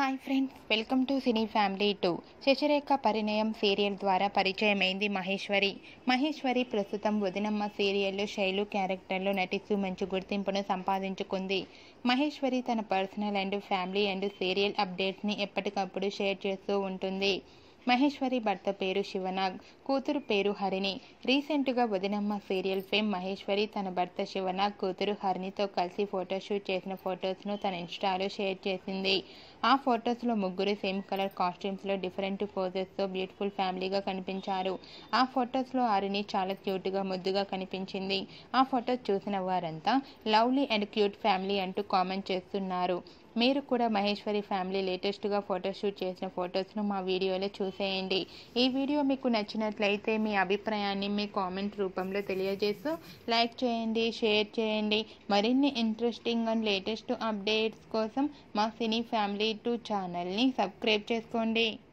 hi friends welcome to cine family two Shashirekha Parinayam serial ద్వారా పరిచయమైంది మహేశ్వరి మహేశ్వరి ప్రస్తుతం వదినమ్మ సీరియల్లో శైలు క్యారెక్టర్లో నటిస్తూ మంచి గుర్తింపును సంపాదించుకుంది మహేశ్వరి తన personal and family and serial అప్డేట్స్ని ఎప్పటికప్పుడు షేర్ చేస్తూ ఉంటుంది మహేశ్వరి భర్త పేరు శివనాగ్ కూతురు పేరు హరిణి రీసెంట్గా వదినమ్మ సీరియల్ ఫేమ్ మహేశ్వరి తన భర్త శివనాగ్ కూతురు హరిణితో కలిసి ఫోటోషూట్ చేసిన ఫొటోస్ను తన ఇన్స్టాలో షేర్ చేసింది ఆ ఫొటోస్లో ముగ్గురు సేమ్ కలర్ కాస్ట్యూమ్స్లో డిఫరెంట్ పోజెస్తో బ్యూటిఫుల్ ఫ్యామిలీగా కనిపించారు ఆ ఫొటోస్లో హరిణి చాలా క్యూట్గా ముద్దుగా కనిపించింది ఆ ఫొటోస్ చూసిన వారంతా లవ్లీ అండ్ క్యూట్ ఫ్యామిలీ అంటూ కామెంట్ చేస్తున్నారు మీరు కూడా మహేశ్వరి ఫ్యామిలీ లేటెస్ట్గా ఫోటోషూట్ చేసిన ఫొటోస్ను మా వీడియోలో చూసేయండి ఈ వీడియో మీకు నచ్చినట్లయితే మీ అభిప్రాయాన్ని మీ కామెంట్ రూపంలో తెలియజేస్తూ లైక్ చేయండి షేర్ చేయండి మరిన్ని ఇంట్రెస్టింగ్ అండ్ లేటెస్ట్ అప్డేట్స్ కోసం మా సినీ ఫ్యామిలీ టూ ఛానల్ని సబ్స్క్రైబ్ చేసుకోండి